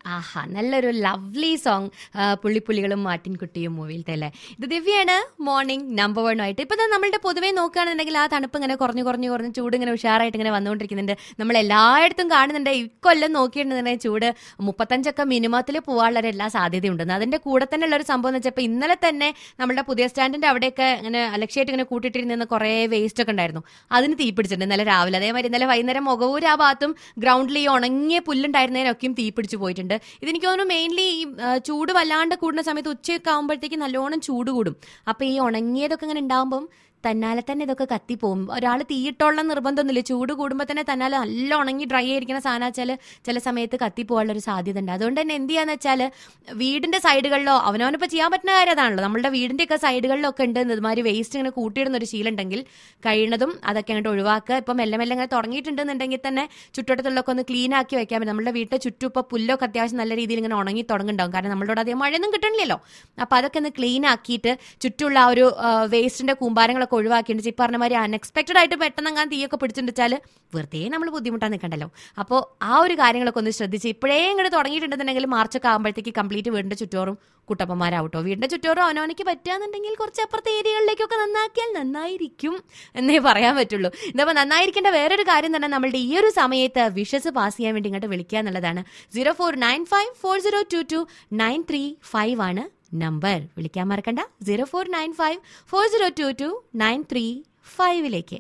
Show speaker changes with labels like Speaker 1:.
Speaker 1: ആഹാ നല്ലൊരു lovely song പുള്ളിപ്പുള്ളികളും മാട്ടിൻകുട്ടിയും മൂവിയിലത്തെ അല്ലേ ഇത് ദിവ്യാണ് മോർണിംഗ് നമ്പർ വൺ ആയിട്ട് ഇപ്പൊ തന്നെ നമ്മളുടെ പൊതുവേ നോക്കുകയാണെന്നുണ്ടെങ്കിൽ ആ തണുപ്പ് ഇങ്ങനെ കുറഞ്ഞു കുറഞ്ഞു കുറഞ്ഞ് ചൂട് ഇങ്ങനെ ഉഷാറായിട്ട് ഇങ്ങനെ വന്നുകൊണ്ടിരിക്കുന്നുണ്ട് നമ്മൾ എല്ലായിടത്തും കാണുന്നുണ്ട് ഇക്കൊല്ലം നോക്കിയിട്ടുണ്ടെങ്കിൽ ചൂട് മുപ്പത്തഞ്ചൊക്കെ മിനിമത്തിൽ പോകാനുള്ള ഒരു എല്ലാ സാധ്യതയുണ്ടെന്ന് അതിന്റെ കൂടെ തന്നെ ഉള്ള ഒരു സംഭവം എന്ന് വെച്ചാൽ ഇപ്പൊ ഇന്നലെ തന്നെ നമ്മുടെ പുതിയ സ്റ്റാൻഡിന്റെ അവിടെയൊക്കെ ഇങ്ങനെ അലക്ഷ്യമായിട്ട് ഇങ്ങനെ കൂട്ടിയിട്ടിരുന്ന കുറേ വേസ്റ്റ് ഒക്കെ ഉണ്ടായിരുന്നു അതിന് തീ പിടിച്ചിട്ടുണ്ട് ഇന്നലെ രാവിലെ അതേമാതിരി ഇന്നലെ വൈകുന്നേരം മുഖവൂർ ആ ഭാഗത്തും ഗ്രൗണ്ടിൽ ഈ ഉണങ്ങിയ പുല്ലുണ്ടായിരുന്നതിനൊക്കെയും തീ പിടിച്ചു പോയിട്ടുണ്ട് ഇതെനിക്ക് തോന്നുന്നു മെയിൻലി ഈ ആ, ചൂട് വല്ലാണ്ട് കൂടുന്ന സമയത്ത് ഉച്ചയൊക്കെ ആകുമ്പോഴത്തേക്ക് നല്ലോണം ചൂട് കൂടും അപ്പൊ ഈ ഉണങ്ങിയതൊക്കെ ഇങ്ങനെ ഉണ്ടാകുമ്പം തന്നാലെ തന്നെ ഇതൊക്കെ കത്തിപ്പോവും ഒരാൾ തീയിട്ടോളം നിർബന്ധമൊന്നുമില്ല ചൂട് കൂടുമ്പോൾ തന്നെ തന്നാലെ നല്ല ഉണങ്ങി ഡ്രൈ ആയിരിക്കുന്ന സാധനം വെച്ചാൽ ചില സമയത്ത് കത്തിപ്പോകാനുള്ള ഒരു സാധ്യത ഉണ്ട് അതുകൊണ്ട് തന്നെ എന്ത് ചെയ്യാന്ന് വെച്ചാൽ വീടിന്റെ സൈഡുകളിലോ അവനവനിപ്പോൾ ചെയ്യാൻ പറ്റുന്ന കാര്യം അതാണല്ലോ നമ്മുടെ വീടിന്റെ ഒക്കെ സൈഡുകളിലൊക്കെ ഉണ്ട് ഇതുമാതിരി വേസ്റ്റ് ഇങ്ങനെ കൂട്ടിയിടുന്ന ഒരു ശീലം ഉണ്ടെങ്കിൽ കഴിയുന്നതും അതൊക്കെ അങ്ങോട്ട് ഒഴിവാക്കുക ഇപ്പം മെല്ലെ മെല്ലെ അങ്ങനെ തുടങ്ങിയിട്ടുണ്ടെന്നുണ്ടെങ്കിൽ തന്നെ ചുറ്റുവട്ടത്തുള്ളൊക്കെ ഒന്ന് ക്ലീൻ ആക്കി വെക്കാൻ പറ്റും നമ്മുടെ വീട്ടിൽ ചുറ്റും ഇപ്പോൾ പുല്ലൊക്കെ അത്യാവശ്യം നല്ല രീതിയിൽ ഇങ്ങനെ ഉണങ്ങി തുടങ്ങുന്നുണ്ടാവും കാരണം നമ്മളോട് അധികം മഴയൊന്നും കിട്ടണില്ലല്ലോ അപ്പോൾ അതൊക്കെ ഒന്ന് ക്ലീൻ ആക്കിയിട്ട് ചുറ്റുള്ള ആ ഒരു വേസ്റ്റിന്റെ കൂമ്പാരങ്ങളൊക്കെ ഒഴിവാക്കിയിട്ട് ഈ പറഞ്ഞ മാതിരി അൺഎക്സ്പെക്റ്റഡ് ആയിട്ട് പെട്ടെന്ന് അങ്ങനെ തീയൊക്കെ പിടിച്ചിട്ടുണ്ടെച്ചാൽ വെറുതെ നമ്മൾ ബുദ്ധിമുട്ടാൻ നിൽക്കണ്ടല്ലോ അപ്പോൾ ആ ഒരു കാര്യങ്ങളൊക്കെ ഒന്ന് ശ്രദ്ധിച്ച് ഇപ്പോഴേ ഇങ്ങോട്ട് തുടങ്ങിയിട്ടുണ്ടെന്നുണ്ടെങ്കിൽ മാർച്ചൊക്കെ ആകുമ്പോഴത്തേക്ക് കംപ്ലീറ്റ് വീടിന്റെ ചുറ്റോറും കുട്ടപ്പന്മാരാവട്ടോ വീടിന്റെ ചുറ്റോറും അവനവനിക്ക് പറ്റുകയെന്നുണ്ടെങ്കിൽ കുറച്ച് അപ്പുറത്തെ ഏരിയകളിലേക്കൊക്കെ നന്നാക്കിയാൽ നന്നായിരിക്കും എന്നേ പറയാൻ പറ്റുള്ളൂ ഇതപ്പോൾ നന്നായിരിക്കേണ്ട വേറൊരു കാര്യം തന്നെ നമ്മളുടെ ഈ ഒരു സമയത്ത് വിഷസ് പാസ് ചെയ്യാൻ വേണ്ടി ഇങ്ങോട്ട് വിളിക്കുക എന്നുള്ളതാണ് zero four nine five four zero two two nine three five ആണ് നമ്പർ വിളിക്കാൻ മറക്കണ്ട zero four nine five four zero two two nine three ഫൈവിലേക്ക്